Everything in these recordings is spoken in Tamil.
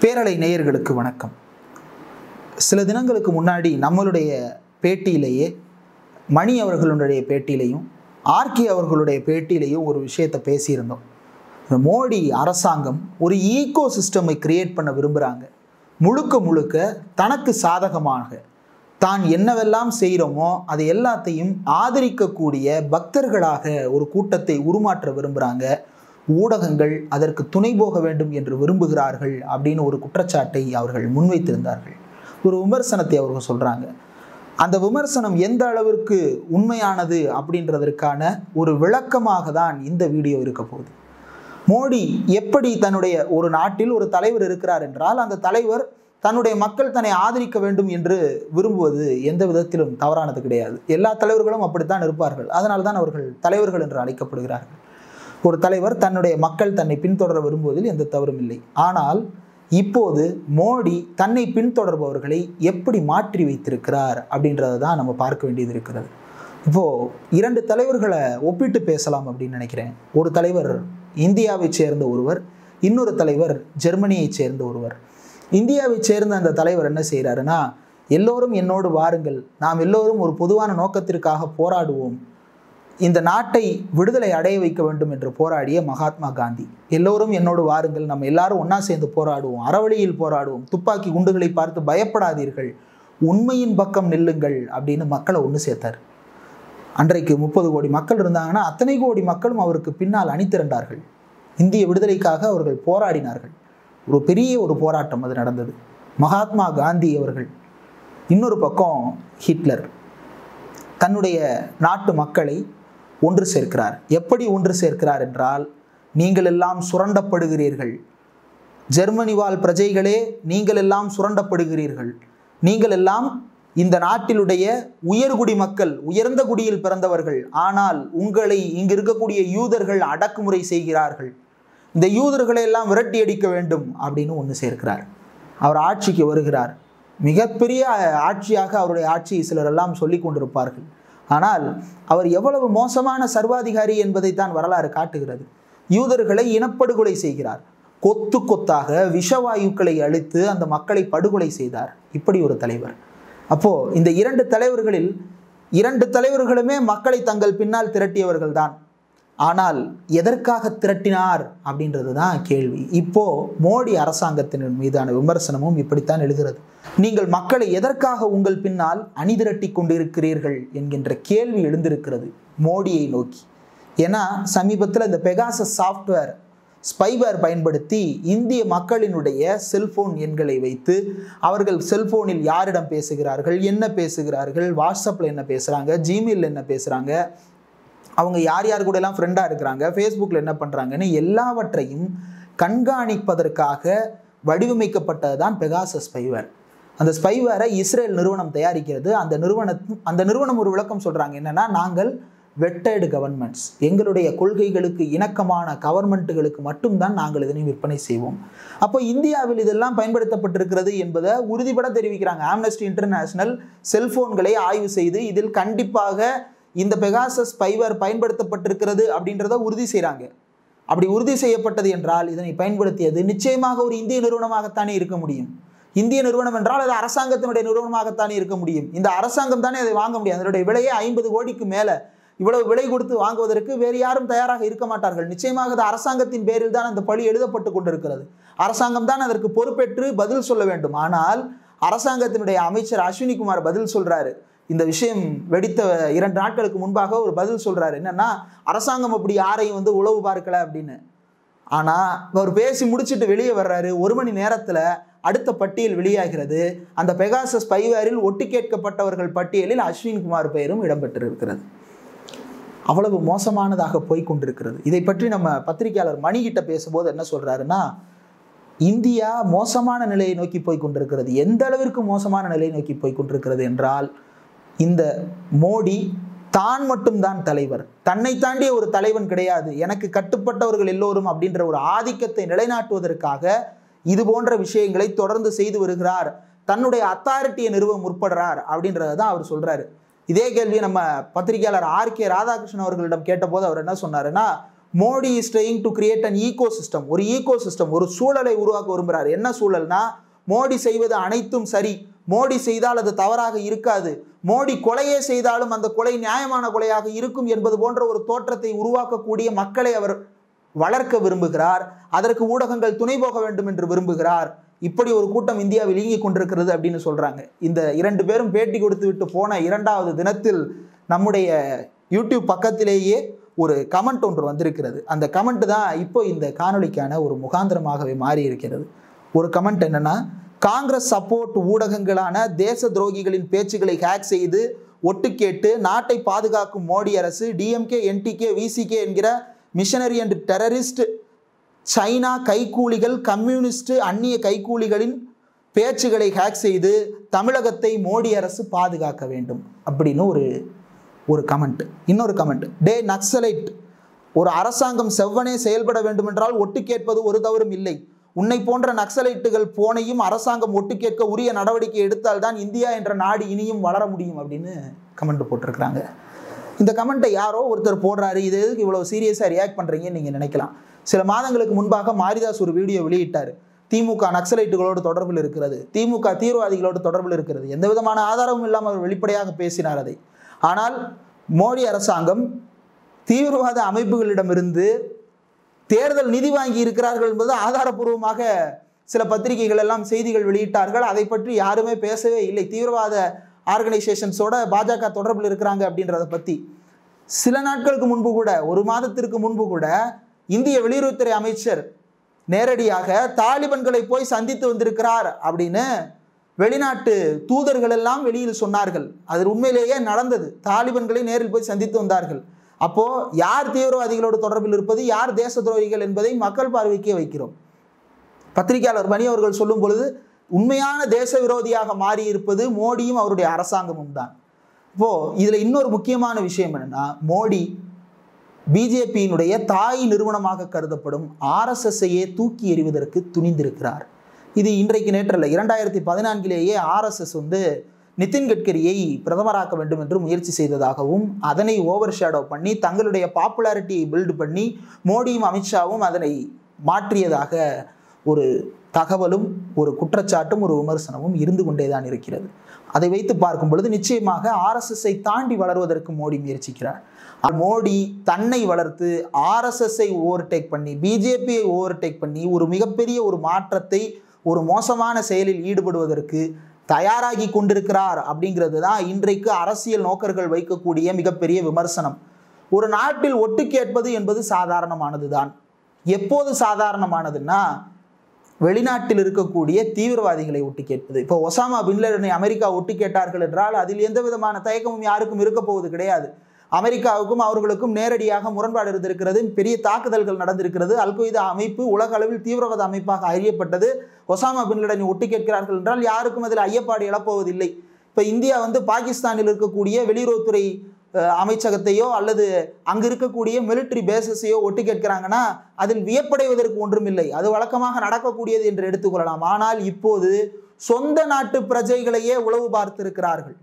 பேரலை நேயர்களுக்கு வணக்கம் சில தினங்களுக்கு முன்னாடி நம்மளுடைய பேட்டியிலேயே மணி அவர்களுடைய பேட்டியிலையும் ஆர்கே அவர்களுடைய பேட்டியிலையும் ஒரு விஷயத்தை பேசியிருந்தோம் இந்த மோடி அரசாங்கம் ஒரு ஈகோ சிஸ்டமை கிரியேட் பண்ண விரும்புகிறாங்க முழுக்க முழுக்க தனக்கு சாதகமாக தான் என்னவெல்லாம் செய்கிறோமோ அது எல்லாத்தையும் ஆதரிக்கக்கூடிய பக்தர்களாக ஒரு கூட்டத்தை உருமாற்ற விரும்புகிறாங்க ஊடகங்கள் அதற்கு துணை போக வேண்டும் என்று விரும்புகிறார்கள் அப்படின்னு ஒரு குற்றச்சாட்டை அவர்கள் முன்வைத்திருந்தார்கள் ஒரு விமர்சனத்தை அவர்கள் சொல்கிறாங்க அந்த விமர்சனம் எந்த அளவிற்கு உண்மையானது அப்படின்றதற்கான ஒரு விளக்கமாக தான் இந்த வீடியோ இருக்க போகுது மோடி எப்படி தன்னுடைய ஒரு நாட்டில் ஒரு தலைவர் இருக்கிறார் என்றால் அந்த தலைவர் தன்னுடைய மக்கள் தன்னை ஆதரிக்க வேண்டும் என்று விரும்புவது எந்த விதத்திலும் தவறானது கிடையாது எல்லா தலைவர்களும் அப்படித்தான் இருப்பார்கள் அதனால தான் அவர்கள் தலைவர்கள் என்று அழைக்கப்படுகிறார்கள் ஒரு தலைவர் தன்னுடைய மக்கள் தன்னை பின்தொடர விரும்புவதில் எந்த தவறும் இல்லை ஆனால் இப்போது மோடி தன்னை பின்தொடர்பவர்களை எப்படி மாற்றி வைத்திருக்கிறார் அப்படின்றத தான் நம்ம பார்க்க வேண்டியது இருக்கிறது இப்போது இரண்டு தலைவர்களை ஒப்பிட்டு பேசலாம் அப்படின்னு நினைக்கிறேன் ஒரு தலைவர் இந்தியாவைச் சேர்ந்த ஒருவர் இன்னொரு தலைவர் ஜெர்மனியைச் சேர்ந்த ஒருவர் இந்தியாவைச் சேர்ந்த அந்த தலைவர் என்ன செய்கிறாருன்னா எல்லோரும் என்னோடு வாருங்கள் நாம் எல்லோரும் ஒரு பொதுவான நோக்கத்திற்காக போராடுவோம் இந்த நாட்டை விடுதலை அடைய வைக்க வேண்டும் என்று போராடிய மகாத்மா காந்தி எல்லோரும் என்னோடு வாருங்கள் நம்ம எல்லாரும் ஒன்றா சேர்ந்து போராடுவோம் அறவழியில் போராடுவோம் துப்பாக்கி குண்டுகளை பார்த்து பயப்படாதீர்கள் உண்மையின் பக்கம் நில்லுங்கள் அப்படின்னு மக்களை ஒன்று சேர்த்தார் அன்றைக்கு முப்பது கோடி மக்கள் இருந்தாங்கன்னா அத்தனை கோடி மக்களும் அவருக்கு பின்னால் அணிதிரண்டார்கள் இந்திய விடுதலைக்காக அவர்கள் போராடினார்கள் ஒரு பெரிய ஒரு போராட்டம் அது நடந்தது மகாத்மா காந்தி அவர்கள் இன்னொரு பக்கம் ஹிட்லர் தன்னுடைய நாட்டு மக்களை ஒன்று சேர்க்கிறார் எப்படி ஒன்று சேர்க்கிறார் என்றால் நீங்கள் எல்லாம் சுரண்டப்படுகிறீர்கள் ஜெர்மனி வாழ் பிரஜைகளே நீங்கள் எல்லாம் சுரண்டப்படுகிறீர்கள் நீங்கள் எல்லாம் இந்த நாட்டிலுடைய உயர்குடி மக்கள் உயர்ந்த குடியில் பிறந்தவர்கள் ஆனால் உங்களை இங்கு இருக்கக்கூடிய யூதர்கள் அடக்குமுறை செய்கிறார்கள் இந்த யூதர்களை எல்லாம் விரட்டி அடிக்க வேண்டும் அப்படின்னு ஒன்று சேர்க்கிறார் அவர் ஆட்சிக்கு வருகிறார் மிகப்பெரிய ஆட்சியாக அவருடைய ஆட்சியை சிலர் எல்லாம் சொல்லி கொண்டிருப்பார்கள் ஆனால் அவர் எவ்வளவு மோசமான சர்வாதிகாரி என்பதை தான் வரலாறு காட்டுகிறது யூதர்களை இனப்படுகொலை செய்கிறார் கொத்து கொத்தாக விஷவாயுக்களை அழித்து அந்த மக்களை படுகொலை செய்தார் இப்படி ஒரு தலைவர் அப்போ இந்த இரண்டு தலைவர்களில் இரண்டு தலைவர்களுமே மக்களை தங்கள் பின்னால் திரட்டியவர்கள் தான் ஆனால் எதற்காக திரட்டினார் அப்படின்றது தான் கேள்வி இப்போ மோடி அரசாங்கத்தின் மீதான விமர்சனமும் இப்படித்தான் எழுகிறது நீங்கள் மக்களை எதற்காக உங்கள் பின்னால் அணிதிரட்டி கொண்டிருக்கிறீர்கள் என்கின்ற கேள்வி எழுந்திருக்கிறது மோடியை நோக்கி ஏன்னா சமீபத்தில் இந்த பெகாசஸ் சாஃப்ட்வேர் ஸ்பைவேர் பயன்படுத்தி இந்திய மக்களினுடைய செல்போன் எண்களை வைத்து அவர்கள் செல்போனில் யாரிடம் பேசுகிறார்கள் என்ன பேசுகிறார்கள் வாட்ஸ்அப்பில் என்ன பேசுகிறாங்க ஜிமெயில் என்ன பேசுகிறாங்க அவங்க யார் யார் கூட எல்லாம் ஃப்ரெண்டாக இருக்கிறாங்க ஃபேஸ்புக்கில் என்ன பண்ணுறாங்கன்னு எல்லாவற்றையும் கண்காணிப்பதற்காக வடிவமைக்கப்பட்டது தான் பெகாசஸ் ஸ்பைவேர் அந்த ஸ்பைவேரை இஸ்ரேல் நிறுவனம் தயாரிக்கிறது அந்த நிறுவனத்தும் அந்த நிறுவனம் ஒரு விளக்கம் சொல்கிறாங்க என்னென்னா நாங்கள் வெட்டடு கவர்மெண்ட்ஸ் எங்களுடைய கொள்கைகளுக்கு இணக்கமான கவர்மெண்ட்டுகளுக்கு மட்டும்தான் நாங்கள் இதனை விற்பனை செய்வோம் அப்போ இந்தியாவில் இதெல்லாம் பயன்படுத்தப்பட்டிருக்கிறது என்பதை உறுதிபட தெரிவிக்கிறாங்க ஆம்னஸ்டி இன்டர்நேஷனல் செல்போன்களை ஆய்வு செய்து இதில் கண்டிப்பாக இந்த பெகாசஸ் ஸ்பைவர் பயன்படுத்தப்பட்டிருக்கிறது அப்படின்றத உறுதி செய்கிறாங்க அப்படி உறுதி செய்யப்பட்டது என்றால் இதனை பயன்படுத்தியது நிச்சயமாக ஒரு இந்திய நிறுவனமாகத்தானே இருக்க முடியும் இந்திய நிறுவனம் என்றால் அது அரசாங்கத்தினுடைய நிறுவனமாகத்தானே இருக்க முடியும் இந்த அரசாங்கம் தானே அதை வாங்க முடியும் அதனுடைய விலையே ஐம்பது கோடிக்கு மேலே இவ்வளவு விலை கொடுத்து வாங்குவதற்கு வேறு யாரும் தயாராக இருக்க மாட்டார்கள் நிச்சயமாக அது அரசாங்கத்தின் பேரில் தான் அந்த பழி எழுதப்பட்டு கொண்டிருக்கிறது அரசாங்கம் தான் அதற்கு பொறுப்பேற்று பதில் சொல்ல வேண்டும் ஆனால் அரசாங்கத்தினுடைய அமைச்சர் அஸ்வினி குமார் பதில் சொல்றாரு இந்த விஷயம் வெடித்த இரண்டு நாட்களுக்கு முன்பாக ஒரு பதில் சொல்றாரு என்னன்னா அரசாங்கம் அப்படி யாரையும் வந்து உளவு பார்க்கல அப்படின்னு ஆனால் அவர் பேசி முடிச்சுட்டு வெளியே வர்றாரு ஒரு மணி நேரத்தில் அடுத்த பட்டியல் வெளியாகிறது அந்த பெகாசஸ் பைவேரில் ஒட்டி கேட்கப்பட்டவர்கள் பட்டியலில் அஸ்வின் குமார் பெயரும் இடம்பெற்றிருக்கிறது அவ்வளவு மோசமானதாக போய் கொண்டிருக்கிறது இதை பற்றி நம்ம பத்திரிகையாளர் மணிகிட்ட பேசும்போது என்ன சொல்றாருன்னா இந்தியா மோசமான நிலையை நோக்கி போய் கொண்டிருக்கிறது எந்த அளவிற்கு மோசமான நிலையை நோக்கி போய் கொண்டிருக்கிறது என்றால் இந்த மோடி தான் மட்டும்தான் தலைவர் தன்னை தாண்டிய ஒரு தலைவன் கிடையாது எனக்கு கட்டுப்பட்டவர்கள் எல்லோரும் அப்படின்ற ஒரு ஆதிக்கத்தை நிலைநாட்டுவதற்காக இது போன்ற விஷயங்களை தொடர்ந்து செய்து வருகிறார் தன்னுடைய அத்தாரிட்டியை நிறுவ முற்படுறார் அப்படின்றத தான் அவர் சொல்றாரு இதே கேள்வி நம்ம பத்திரிகையாளர் ஆர் கே ராதாகிருஷ்ணன் அவர்களிடம் கேட்டபோது அவர் என்ன சொன்னாருன்னா Modi is trying to create an ecosystem ஒரு ஈகோ சிஸ்டம் ஒரு சூழலை உருவாக்க விரும்புகிறார் என்ன சூழல்னா மோடி செய்வது அனைத்தும் சரி மோடி செய்தால் அது தவறாக இருக்காது மோடி கொலையே செய்தாலும் அந்த கொலை நியாயமான கொலையாக இருக்கும் என்பது போன்ற ஒரு தோற்றத்தை உருவாக்கக்கூடிய மக்களை அவர் வளர்க்க விரும்புகிறார் அதற்கு ஊடகங்கள் துணை போக வேண்டும் என்று விரும்புகிறார் இப்படி ஒரு கூட்டம் இந்தியாவில் இயங்கிக் கொண்டிருக்கிறது அப்படின்னு சொல்றாங்க இந்த இரண்டு பேரும் பேட்டி கொடுத்து விட்டு போன இரண்டாவது தினத்தில் நம்முடைய யூடியூப் பக்கத்திலேயே ஒரு கமெண்ட் ஒன்று வந்திருக்கிறது அந்த கமெண்ட் தான் இப்போ இந்த காணொளிக்கான ஒரு முகாந்திரமாகவே மாறி இருக்கிறது ஒரு கமெண்ட் என்னன்னா காங்கிரஸ் சப்போர்ட் ஊடகங்களான தேச துரோகிகளின் பேச்சுகளை ஹேக் செய்து ஒட்டு கேட்டு நாட்டை பாதுகாக்கும் மோடி அரசு டிஎம்கே என்டிகே விசிகே என்கிற மிஷனரி அண்ட் டெரரிஸ்ட் சைனா கைக்கூலிகள் கம்யூனிஸ்ட் அந்நிய கைக்கூலிகளின் பேச்சுகளை ஹேக் செய்து தமிழகத்தை மோடி அரசு பாதுகாக்க வேண்டும் அப்படின்னு ஒரு ஒரு கமெண்ட் இன்னொரு கமெண்ட் டே நக்சலைட் ஒரு அரசாங்கம் செவ்வனே செயல்பட வேண்டுமென்றால் ஒட்டு கேட்பது ஒரு தவறும் இல்லை உன்னை போன்ற நக்சலைட்டுகள் போனையும் அரசாங்கம் ஒட்டு கேட்க உரிய நடவடிக்கை எடுத்தால்தான் இந்தியா என்ற நாடு இனியும் வளர முடியும் அப்படின்னு கமெண்ட் போட்டிருக்கிறாங்க இந்த கமெண்ட்டை யாரோ ஒருத்தர் போடுறாரு இது எதுக்கு இவ்வளோ சீரியஸாக ரியாக்ட் பண்ணுறீங்கன்னு நீங்கள் நினைக்கலாம் சில மாதங்களுக்கு முன்பாக மாரிதாஸ் ஒரு வீடியோ வெளியிட்டார் திமுக நக்சலைட்டுகளோடு தொடர்பில் இருக்கிறது திமுக தீவிரவாதிகளோடு தொடர்பில் இருக்கிறது எந்த விதமான ஆதாரமும் இல்லாமல் அவர் வெளிப்படையாக பேசினார் அதை ஆனால் மோடி அரசாங்கம் தீவிரவாத அமைப்புகளிடமிருந்து தேர்தல் நிதி வாங்கி இருக்கிறார்கள் என்பது ஆதாரபூர்வமாக சில பத்திரிகைகள் எல்லாம் செய்திகள் வெளியிட்டார்கள் அதை பற்றி யாருமே பேசவே இல்லை தீவிரவாத ஆர்கனைசேஷன்ஸோட பாஜக தொடர்பில் இருக்கிறாங்க அப்படின்றத பற்றி சில நாட்களுக்கு முன்பு கூட ஒரு மாதத்திற்கு முன்பு கூட இந்திய வெளியுறவுத்துறை அமைச்சர் நேரடியாக தாலிபன்களை போய் சந்தித்து வந்திருக்கிறார் அப்படின்னு வெளிநாட்டு தூதர்கள் எல்லாம் வெளியில் சொன்னார்கள் அது உண்மையிலேயே நடந்தது தாலிபன்களை நேரில் போய் சந்தித்து வந்தார்கள் அப்போ யார் தீவிரவாதிகளோடு தொடர்பில் இருப்பது யார் தேச துரோகிகள் என்பதை மக்கள் பார்வைக்கே வைக்கிறோம் பத்திரிகையாளர் மணி அவர்கள் சொல்லும் பொழுது உண்மையான தேச விரோதியாக மாறி இருப்பது மோடியும் அவருடைய அரசாங்கமும் தான் இப்போ இதுல இன்னொரு முக்கியமான விஷயம் என்னன்னா மோடி பிஜேபியினுடைய தாய் நிறுவனமாக கருதப்படும் ஆர்எஸ்எஸ்ஐயே தூக்கி எறிவதற்கு துணிந்திருக்கிறார் இது இன்றைக்கு நேற்றல்ல இரண்டாயிரத்தி பதினான்கிலேயே ஆர்எஸ்எஸ் வந்து நிதின் கட்கரியை பிரதமராக்க வேண்டும் என்று முயற்சி செய்ததாகவும் அதனை ஓவர் ஷேடோ பண்ணி தங்களுடைய பாப்புலாரிட்டியை பில்டு பண்ணி மோடியும் அமித்ஷாவும் அதனை மாற்றியதாக ஒரு தகவலும் ஒரு குற்றச்சாட்டும் ஒரு விமர்சனமும் இருந்து கொண்டே தான் இருக்கிறது அதை வைத்து பார்க்கும் பொழுது நிச்சயமாக ஆர்எஸ்எஸ்ஐ தாண்டி வளர்வதற்கு மோடி முயற்சிக்கிறார் மோடி தன்னை வளர்த்து ஆர்எஸ்எஸ்ஐ ஓவர்டேக் பண்ணி பிஜேபியை ஓவர்டேக் பண்ணி ஒரு மிகப்பெரிய ஒரு மாற்றத்தை ஒரு மோசமான செயலில் ஈடுபடுவதற்கு தயாராகி கொண்டிருக்கிறார் அப்படிங்கிறது தான் இன்றைக்கு அரசியல் நோக்கர்கள் வைக்கக்கூடிய மிகப்பெரிய விமர்சனம் ஒரு நாட்டில் ஒட்டு கேட்பது என்பது சாதாரணமானது தான் எப்போது சாதாரணமானதுன்னா வெளிநாட்டில் இருக்கக்கூடிய தீவிரவாதிகளை ஒட்டு கேட்பது இப்போ ஒசாமா பின்லேடனை அமெரிக்கா ஒட்டு கேட்டார்கள் என்றால் அதில் எந்த விதமான தயக்கமும் யாருக்கும் இருக்க போவது கிடையாது அமெரிக்காவுக்கும் அவர்களுக்கும் நேரடியாக முரண்பாடு இருந்திருக்கிறது பெரிய தாக்குதல்கள் நடந்திருக்கிறது அல்கொய்தா அமைப்பு உலக அளவில் தீவிரவாத அமைப்பாக அறியப்பட்டது ஒசாமா பின்லேடனை ஒட்டு கேட்கிறார்கள் என்றால் யாருக்கும் அதில் ஐயப்பாடு எழப்போவதில்லை இப்போ இந்தியா வந்து பாகிஸ்தானில் இருக்கக்கூடிய வெளியுறவுத்துறை அஹ், அமைச்சகத்தையோ அல்லது அங்கு இருக்கக்கூடிய மிலிட்டரி பேசஸையோ ஒட்டு கேட்கிறாங்கன்னா அதில் வியப்படைவதற்கு ஒன்றுமில்லை அது வழக்கமாக நடக்கக்கூடியது என்று எடுத்துக்கொள்ளலாம் ஆனால் இப்போது சொந்த நாட்டு பிரஜைகளையே உளவு பார்த்திருக்கிறார்கள்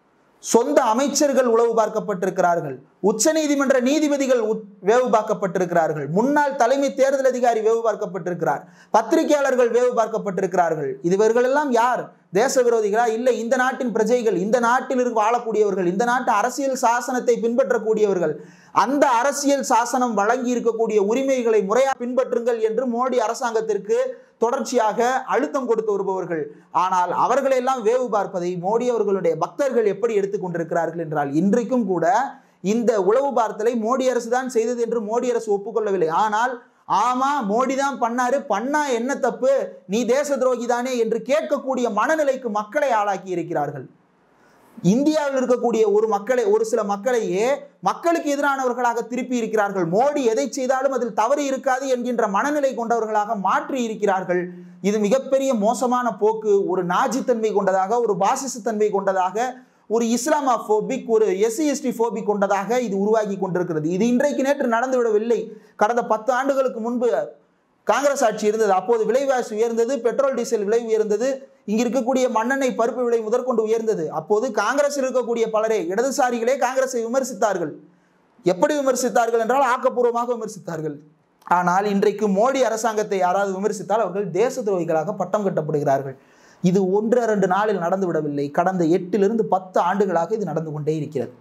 சொந்த அமைச்சர்கள் உளவு பார்க்கப்பட்டிருக்கிறார்கள் உச்சநீதிமன்ற நீதிபதிகள் உத்- வேவு பார்க்கப்பட்டிருக்கிறார்கள் முன்னாள் தலைமை தேர்தல் அதிகாரி வேவு பார்க்கப்பட்டிருக்கிறார் பத்திரிகையாளர்கள் வேவு பார்க்கப்பட்டிருக்கிறார்கள் இது இவர்களெல்லாம் யார் தேச விரோதிகளா இல்லை இந்த நாட்டின் பிரஜைகள் இந்த நாட்டில் இருக்க வாழக்கூடியவர்கள் இந்த நாட்டு அரசியல் சாசனத்தை பின்பற்றக்கூடியவர்கள் அந்த அரசியல் சாசனம் வழங்கி இருக்கக்கூடிய உரிமைகளை முறையாக பின்பற்றுங்கள் என்று மோடி அரசாங்கத்திற்கு தொடர்ச்சியாக அழுத்தம் கொடுத்து வருபவர்கள் ஆனால் அவர்களெல்லாம் வேவு பார்ப்பதை மோடி அவர்களுடைய பக்தர்கள் எப்படி எடுத்துக்கொண்டிருக்கிறார்கள் என்றால் இன்றைக்கும் கூட இந்த உளவு பார்த்தலை மோடி அரசு தான் செய்தது என்று மோடி அரசு ஒப்புக்கொள்ளவில்லை ஆனால் ஆமா மோடி தான் பண்ணாரு பண்ணா என்ன தப்பு நீ தேச துரோகி தானே என்று கேட்கக்கூடிய மனநிலைக்கு மக்களை ஆளாக்கி இருக்கிறார்கள் இந்தியாவில் இருக்கக்கூடிய ஒரு மக்களை ஒரு சில மக்களையே மக்களுக்கு எதிரானவர்களாக திருப்பி இருக்கிறார்கள் மோடி எதை செய்தாலும் அதில் தவறு இருக்காது என்கின்ற மனநிலை கொண்டவர்களாக மாற்றி இருக்கிறார்கள் இது மிகப்பெரிய மோசமான போக்கு ஒரு நாஜித்தன்மை கொண்டதாக ஒரு பாசிசத்தன்மை கொண்டதாக ஒரு இஸ்லாமாபோபிக் ஒரு எஸ்சி எஸ்டி ஃபோபிக் கொண்டதாக இது உருவாகி கொண்டிருக்கிறது இது இன்றைக்கு நேற்று நடந்துவிடவில்லை கடந்த பத்து ஆண்டுகளுக்கு முன்பு காங்கிரஸ் ஆட்சி இருந்தது அப்போது விலைவாசி உயர்ந்தது பெட்ரோல் டீசல் விலை உயர்ந்தது இங்க இருக்கக்கூடிய மண்ணெண்ணெய் பருப்பு விலை முதற்கொண்டு உயர்ந்தது அப்போது காங்கிரஸில் இருக்கக்கூடிய பலரே இடதுசாரிகளே காங்கிரஸை விமர்சித்தார்கள் எப்படி விமர்சித்தார்கள் என்றால் ஆக்கப்பூர்வமாக விமர்சித்தார்கள் ஆனால் இன்றைக்கு மோடி அரசாங்கத்தை யாராவது விமர்சித்தால் அவர்கள் தேச துரோகிகளாக பட்டம் கட்டப்படுகிறார்கள் இது ஒன்று இரண்டு நாளில் நடந்து விடவில்லை கடந்த எட்டிலிருந்து பத்து ஆண்டுகளாக இது நடந்து கொண்டே இருக்கிறது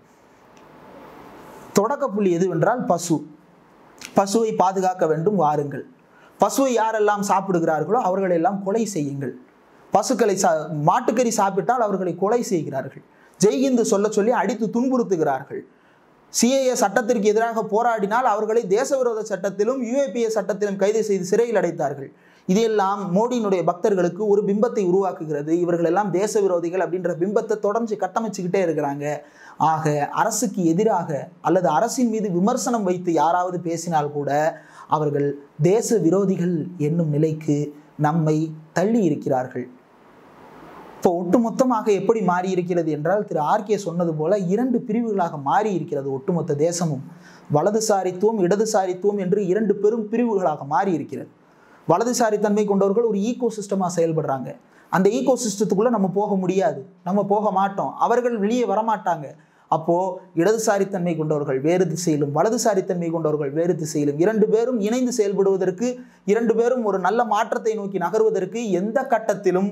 தொடக்க புள்ளி எதுவென்றால் பசு பசுவை பாதுகாக்க வேண்டும் வாருங்கள் பசுவை யாரெல்லாம் சாப்பிடுகிறார்களோ அவர்களெல்லாம் கொலை செய்யுங்கள் பசுக்களை சா மாட்டுக்கறி சாப்பிட்டால் அவர்களை கொலை செய்கிறார்கள் ஜெய்ஹிந்து சொல்ல சொல்லி அடித்து துன்புறுத்துகிறார்கள் சிஏஏ சட்டத்திற்கு எதிராக போராடினால் அவர்களை தேசவிரோத சட்டத்திலும் யுஏபிஏ சட்டத்திலும் கைது செய்து சிறையில் அடைத்தார்கள் இதையெல்லாம் மோடியினுடைய பக்தர்களுக்கு ஒரு பிம்பத்தை உருவாக்குகிறது இவர்கள் எல்லாம் தேச விரோதிகள் அப்படின்ற பிம்பத்தை தொடர்ந்து கட்டமைச்சுக்கிட்டே இருக்கிறாங்க ஆக அரசுக்கு எதிராக அல்லது அரசின் மீது விமர்சனம் வைத்து யாராவது பேசினால் கூட அவர்கள் தேச விரோதிகள் என்னும் நிலைக்கு நம்மை தள்ளி இருக்கிறார்கள் இப்போ ஒட்டுமொத்தமாக எப்படி மாறி இருக்கிறது என்றால் திரு ஆர்கே சொன்னது போல இரண்டு பிரிவுகளாக மாறி இருக்கிறது ஒட்டுமொத்த தேசமும் வலதுசாரித்துவம் இடதுசாரித்துவம் என்று இரண்டு பெரும் பிரிவுகளாக மாறி இருக்கிறது வலதுசாரி தன்மை கொண்டவர்கள் ஒரு ஈகோ சிஸ்டமாக செயல்படுறாங்க அந்த ஈகோ சிஸ்டத்துக்குள்ளே நம்ம போக முடியாது நம்ம போக மாட்டோம் அவர்கள் வெளியே வரமாட்டாங்க அப்போது இடதுசாரித்தன்மை கொண்டவர்கள் வேறு திசையிலும் வலதுசாரித்தன்மை கொண்டவர்கள் வேறு திசையிலும் இரண்டு பேரும் இணைந்து செயல்படுவதற்கு இரண்டு பேரும் ஒரு நல்ல மாற்றத்தை நோக்கி நகர்வதற்கு எந்த கட்டத்திலும்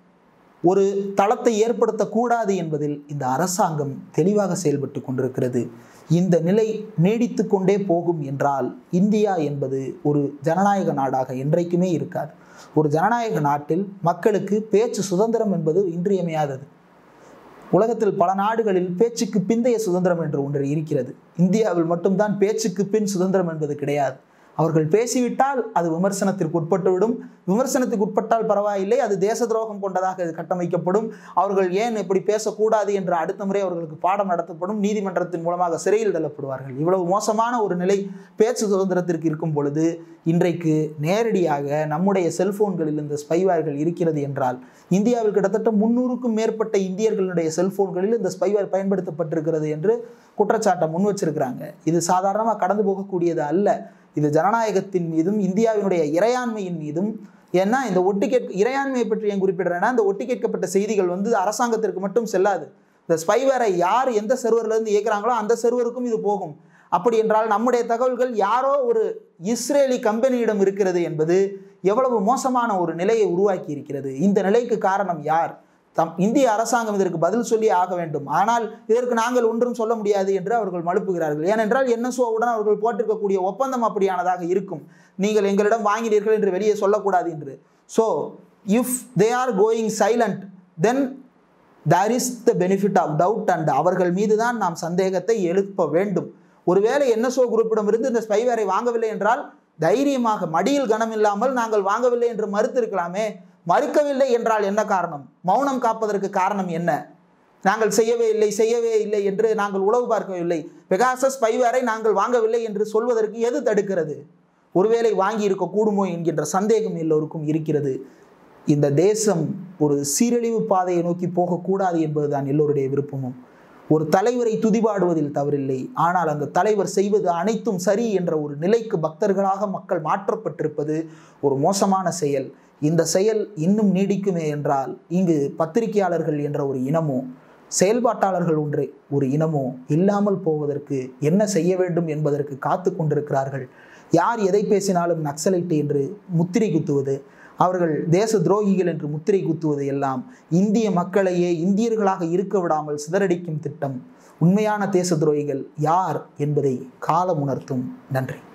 ஒரு தளத்தை ஏற்படுத்தக்கூடாது என்பதில் இந்த அரசாங்கம் தெளிவாக செயல்பட்டு கொண்டிருக்கிறது இந்த நிலை நீடித்து கொண்டே போகும் என்றால் இந்தியா என்பது ஒரு ஜனநாயக நாடாக என்றைக்குமே இருக்காது ஒரு ஜனநாயக நாட்டில் மக்களுக்கு பேச்சு சுதந்திரம் என்பது இன்றியமையாதது உலகத்தில் பல நாடுகளில் பேச்சுக்கு பிந்தைய சுதந்திரம் என்று ஒன்று இருக்கிறது இந்தியாவில் மட்டும்தான் பேச்சுக்கு பின் சுதந்திரம் என்பது கிடையாது அவர்கள் பேசிவிட்டால் அது விமர்சனத்திற்கு உட்பட்டுவிடும் விமர்சனத்துக்கு உட்பட்டால் பரவாயில்லை அது தேச துரோகம் கொண்டதாக அது கட்டமைக்கப்படும் அவர்கள் ஏன் இப்படி பேசக்கூடாது என்று அடுத்த முறை அவர்களுக்கு பாடம் நடத்தப்படும் நீதிமன்றத்தின் மூலமாக சிறையில் தள்ளப்படுவார்கள் இவ்வளவு மோசமான ஒரு நிலை பேச்சு சுதந்திரத்திற்கு இருக்கும் பொழுது இன்றைக்கு நேரடியாக நம்முடைய செல்போன்களில் இந்த ஸ்பைவேர்கள் இருக்கிறது என்றால் இந்தியாவில் கிட்டத்தட்ட முன்னூறுக்கும் மேற்பட்ட இந்தியர்களுடைய செல்போன்களில் இந்த ஸ்பைவேர் பயன்படுத்தப்பட்டிருக்கிறது என்று குற்றச்சாட்டை முன் வச்சிருக்கிறாங்க இது சாதாரணமாக கடந்து போகக்கூடியது அல்ல இது ஜனநாயகத்தின் மீதும் இந்தியாவினுடைய இறையாண்மையின் மீதும் ஏன்னா இந்த ஒட்டு கேட்க இறையாண்மையை பற்றி ஏன் குறிப்பிடுறேன்னா இந்த ஒட்டு கேட்கப்பட்ட செய்திகள் வந்து அரசாங்கத்திற்கு மட்டும் செல்லாது இந்த ஸ்பைவேரை யார் எந்த சர்வர்லேருந்து இயக்குறாங்களோ அந்த சர்வருக்கும் இது போகும் அப்படி என்றால் நம்முடைய தகவல்கள் யாரோ ஒரு இஸ்ரேலி கம்பெனியிடம் இருக்கிறது என்பது எவ்வளவு மோசமான ஒரு நிலையை உருவாக்கி இருக்கிறது இந்த நிலைக்கு காரணம் யார் தம் இந்திய அரசாங்கம் இதற்கு பதில் சொல்லி ஆக வேண்டும் ஆனால் இதற்கு நாங்கள் ஒன்றும் சொல்ல முடியாது என்று அவர்கள் மழுப்புகிறார்கள் ஏனென்றால் என்எஸ்ஓவுடன் அவர்கள் போட்டிருக்கக்கூடிய ஒப்பந்தம் அப்படியானதாக இருக்கும் நீங்கள் எங்களிடம் வாங்கினீர்கள் என்று வெளியே சொல்லக்கூடாது என்று so if they are going silent then there is the benefit of doubt and அவர்கள் மீது தான் நாம் சந்தேகத்தை எழுப்ப வேண்டும் ஒருவேளை என்எஸ்ஓ குரூப்பிடமிருந்து இந்த ஸ்பைவேரை வாங்கவில்லை என்றால் தைரியமாக மடியில் கனம் இல்லாமல் நாங்கள் வாங்கவில்லை என்று மறுத்திருக்கலாமே மறுக்கவில்லை என்றால் என்ன காரணம் மௌனம் காப்பதற்கு காரணம் என்ன நாங்கள் செய்யவே இல்லை செய்யவே இல்லை என்று நாங்கள் உளவு பார்க்கவில்லை பெகாசஸ் ஸ்பைவேரை நாங்கள் வாங்கவில்லை என்று சொல்வதற்கு எது தடுக்கிறது ஒருவேளை வாங்கி இருக்க கூடுமோ என்கின்ற சந்தேகம் எல்லோருக்கும் இருக்கிறது இந்த தேசம் ஒரு சீரழிவு பாதையை நோக்கி போகக்கூடாது என்பதுதான் எல்லோருடைய விருப்பமும் ஒரு தலைவரை துதிபாடுவதில் தவறில்லை ஆனால் அந்த தலைவர் செய்வது அனைத்தும் சரி என்ற ஒரு நிலைக்கு பக்தர்களாக மக்கள் மாற்றப்பட்டிருப்பது ஒரு மோசமான செயல் இந்த செயல் இன்னும் நீடிக்குமே என்றால் இங்கு பத்திரிகையாளர்கள் என்ற ஒரு இனமோ செயல்பாட்டாளர்கள் ஒன்று ஒரு இனமோ இல்லாமல் போவதற்கு என்ன செய்ய வேண்டும் என்பதற்கு காத்து கொண்டிருக்கிறார்கள் யார் எதை பேசினாலும் நக்சலைட்டு என்று முத்திரை குத்துவது அவர்கள் தேச துரோகிகள் என்று முத்திரை குத்துவது எல்லாம் இந்திய மக்களையே இந்தியர்களாக இருக்க விடாமல் சிதறடிக்கும் திட்டம் உண்மையான தேச துரோகிகள் யார் என்பதை காலம் உணர்த்தும் நன்றி